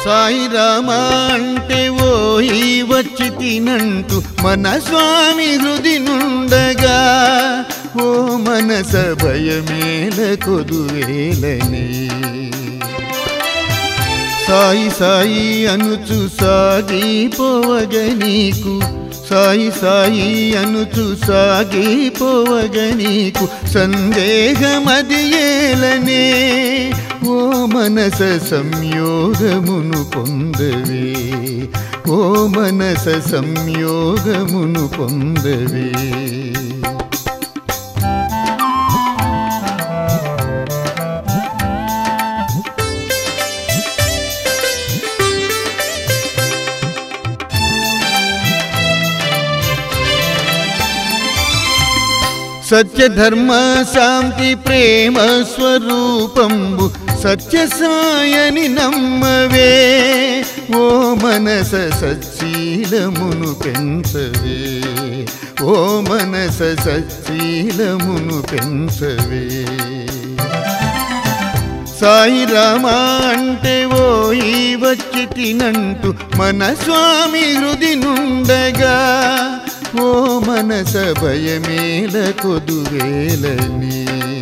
సాయి రామ అంటే ఓయి వచ్చి తినంటూ మన స్వామి హృది నుండగా ఓ మనస భయమేల కొదువేలని సాయి సాయి అనుచు సాగిపోవగ నీకు సాయి సాయి అనుచు సాగిపోవగ నీకు సందేహమది ఏలనే ఓ మనస సంయోగమును పొందవే ఓ మనస సంయోగమును పొందవే సత్య ధర్మ శాంతి ప్రేమ స్వరూపంబు సత్య సాయని నమ్మవే ఓ మనస సచ్చీలమును పెంచవే ఓ మనస సచ్చీలమును పెంచవే సాయి రామ అంటే ఓయి వచ్చి తినంటూ మన స్వామి హృది నుండగా ఓ మనస భయమేల కొదువేలని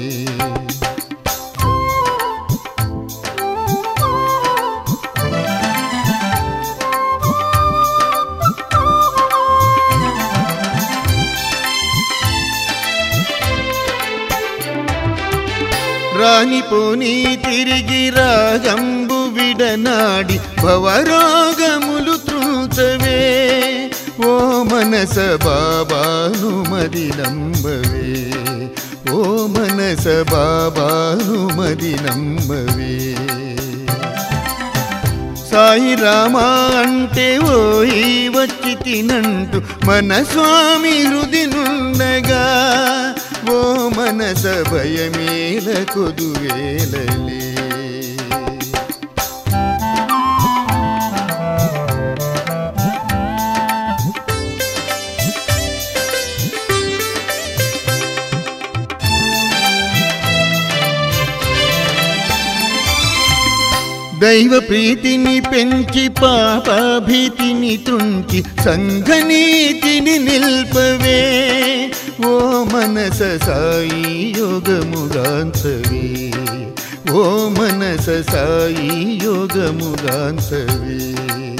రానిపోని తిరిగి రాగంబు విడనాడి భవరోగములు త్రుంచవే ఓ మనస బాబాను మది నంబవే ఓ మనస బాబాను మది నంబవే సాయి రామ అంటే ఓయి వచ్చి తినంటూ మన స్వామి హృది నుండగా ఓ మనస భయమేల కొదువేలలే దైవ ప్రీతిని పెంచి పాపాభీతిని తుంచి సంఘనీతిని నిల్పవే ఓ మనస సాయి యోగముగాంతవే ఓ మనస సాయి యోగముగాంతవే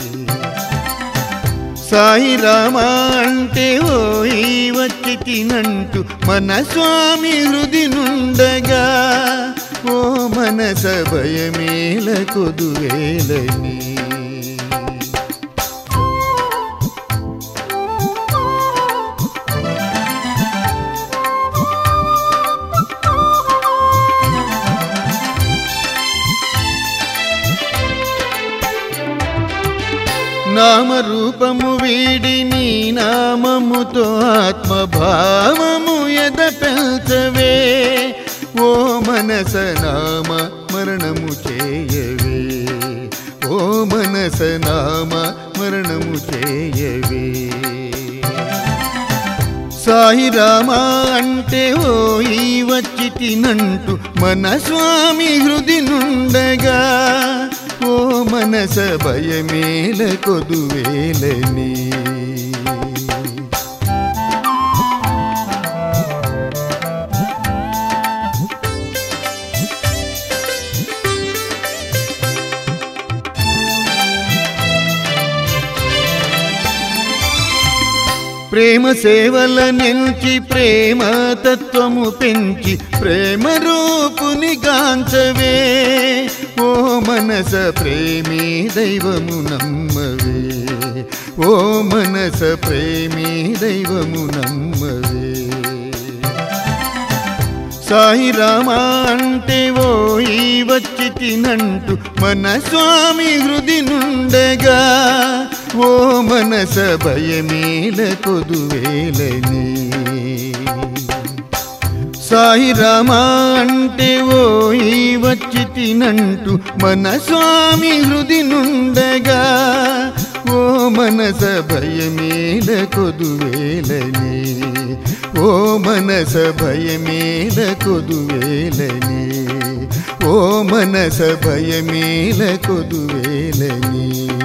సాయి రామ అంటే ఓయి వచ్చి తినంటూ మన స్వామి హృది నుండగా ఓ మనస భయమేల కొదువేలని నామరూపము వీడి నీ నామముతో ఆత్మభావము ఎద పెంచవే ఓ మనస నామ మరణము చేయవే ఓ మనస నామ మరణము చేయవే సాయి రామ అంటే ఓయి వచ్చి తినంటూ మన స్వామి హృది నుండగా ఓ మనస భయమేల కొదువేలని ప్రేమ సేవల నించి ప్రేమ తత్వము పెంచి ప్రేమ రూపుని గాంచవే ఓ మనస ప్రేమీ దైవము నమ్మవే ఓ మనస ప్రేమీ దైవము నమ్మవే సాయి రామ అంటే ఓయి వచ్చి తినంటూ మన స్వామి హృది నుండగా ఓ మనస భయమేల కొదువేలని సాయి రామ అంటే ఓయి వచ్చి తినంటూ మన స్వామి హృది నుండగా ఓ మనస భయమేల కొదువేలని ఓ మనస భయమేల కొదువేలని ఓ మనస భయమేల కొదువేలని